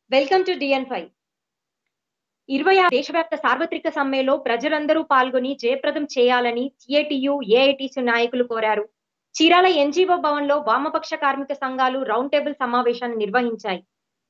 welcome to డిఎన్ five ఇరవై ఆరు దేశవ్యాప్త సార్వత్రిక సమ్మెలో ప్రజలందరూ పాల్గొని జయప్రదం చేయాలని సిఐటియు ఏఐటిసి నాయకులు కోరారు చీరాల ఎన్జీఓ భవన్ లో వామపక్ష కార్మిక సంఘాలు రౌండ్ టేబుల్ సమావేశాన్ని నిర్వహించాయి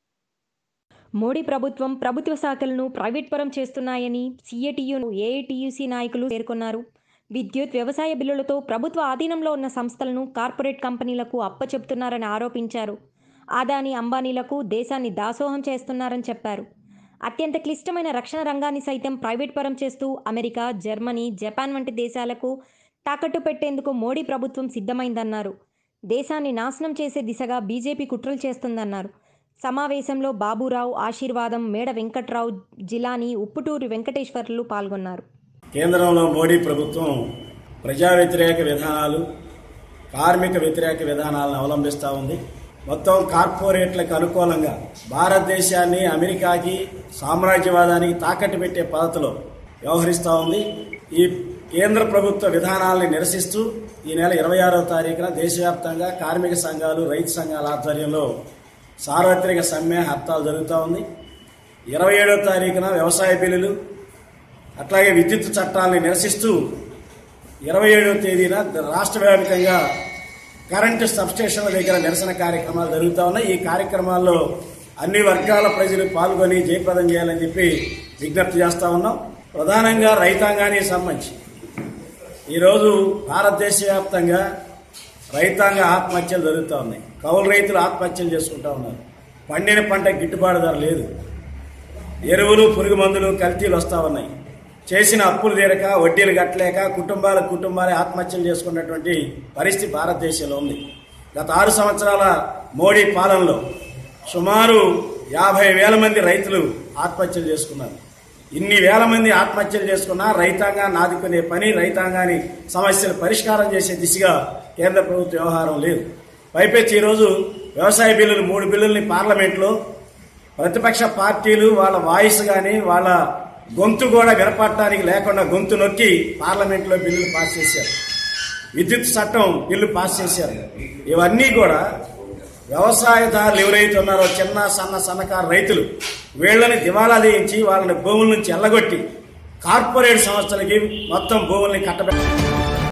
మోడీ ప్రభుత్వం ప్రభుత్వ శాఖలను ప్రైవేట్ పరం చేస్తున్నాయని సిఏటియు ఏఐటియుసి నాయకులు పేర్కొన్నారు విద్యుత్ వ్యవసాయ బిల్లులతో ప్రభుత్వ ఆధీనంలో ఉన్న సంస్థలను కార్పొరేట్ కంపెనీలకు అప్పచెప్తున్నారని ఆరోపించారు ఆదాని అంబానీలకు దేశాన్ని దాసోహం చేస్తున్నారని చెప్పారు అత్యంత క్లిష్టమైన రక్షణ రంగాన్ని సైతం ప్రైవేట్ పరం చేస్తూ అమెరికా జర్మనీ జపాన్ వంటి దేశాలకు తాకట్టు పెట్టేందుకు మోడీ ప్రభుత్వం సిద్ధమైందన్నారు దేశాన్ని నాశనం చేసే దిశగా బీజేపీ కుట్రలు చేస్తుందన్నారు సమావేశంలో బాబురావు ఆశీర్వాదం మేడ వెంకట్రావు జిలాని ఉప్పుటూరి వెంకటేశ్వర్లు పాల్గొన్నారు కేంద్రంలో మోడీ ప్రభుత్వం ప్రజా వ్యతిరేక విధానాలు కార్మిక వ్యతిరేక విధానాలను అవలంబిస్తూ ఉంది మొత్తం కార్పొరేట్లకు అనుకూలంగా భారతదేశాన్ని అమెరికాకి సామ్రాజ్యవాదానికి తాకట్టు పెట్టే పద్ధతిలో వ్యవహరిస్తూ ఉంది ఈ కేంద్ర ప్రభుత్వ విధానాలను నిరసిస్తూ ఈ నెల ఇరవై ఆరవ తారీఖున దేశవ్యాప్తంగా కార్మిక సంఘాలు రైతు సంఘాల ఆధ్వర్యంలో సార్వత్రిక సమ్మె హర్తాలు జరుగుతూ ఉంది ఇరవై ఏడవ తారీఖున వ్యవసాయ బిల్లులు అట్లాగే విద్యుత్ చట్టాలని నిరసిస్తూ ఇరవై ఏడవ తేదీన రాష్ట్ర వ్యాప్తంగా కరెంటు సబ్స్టేషన్ల దగ్గర నిరసన కార్యక్రమాలు జరుగుతూ ఉన్నాయి ఈ కార్యక్రమాల్లో అన్ని వర్గాల ప్రజలు పాల్గొని జయప్రదం చేయాలని చెప్పి విజ్ఞప్తి చేస్తా ఉన్నాం ప్రధానంగా రైతాంగానికి సంబంధించి ఈరోజు భారతదేశ వ్యాప్తంగా రైతాంగ ఆత్మహత్యలు జరుగుతూ ఉన్నాయి కౌలు రైతులు ఆత్మహత్యలు చేసుకుంటా ఉన్నారు పండిన పంట గిట్టుబాటు ధర లేదు ఎరువులు పురుగు మందులు కల్తీలు వస్తూ ఉన్నాయి చేసిన అప్పులు తీరక వడ్డీలు కట్టలేక కుటుంబాల కుటుంబాలే ఆత్మహత్యలు చేసుకున్నటువంటి పరిస్థితి భారతదేశంలో ఉంది గత ఆరు సంవత్సరాల మోడీ పాలనలో సుమారు యాభై వేల మంది రైతులు ఆత్మహత్యలు చేసుకున్నారు ఇన్ని వేల మంది ఆత్మహత్యలు చేసుకున్నా రైతాంగాన్ని ఆదుకునే పని రైతాంగాన్ని సమస్యలు పరిష్కారం చేసే దిశగా కేంద్ర ప్రభుత్వ వ్యవహారం లేదు పైపెచ్చి ఈరోజు వ్యవసాయ బిల్లులు మూడు బిల్లుల్ని పార్లమెంట్లో ప్రతిపక్ష పార్టీలు వాళ్ళ వాయిస్ కానీ వాళ్ళ గొంతు కూడా వినపడటానికి లేకుండా గొంతు నొక్కి పార్లమెంట్లో బిల్లులు పాస్ చేశారు విద్యుత్ చట్టం బిల్లు పాస్ చేశారు ఇవన్నీ కూడా వ్యవసాయదారులు ఎవరైతే ఉన్నారో చిన్న సన్న సన్నకారు రైతులు వీళ్ళని దివాలా తీయించి వాళ్ళని భూముల నుంచి ఎల్లగొట్టి కార్పొరేట్ సంస్థలకి మొత్తం భూముల్ని కట్టబెట్టారు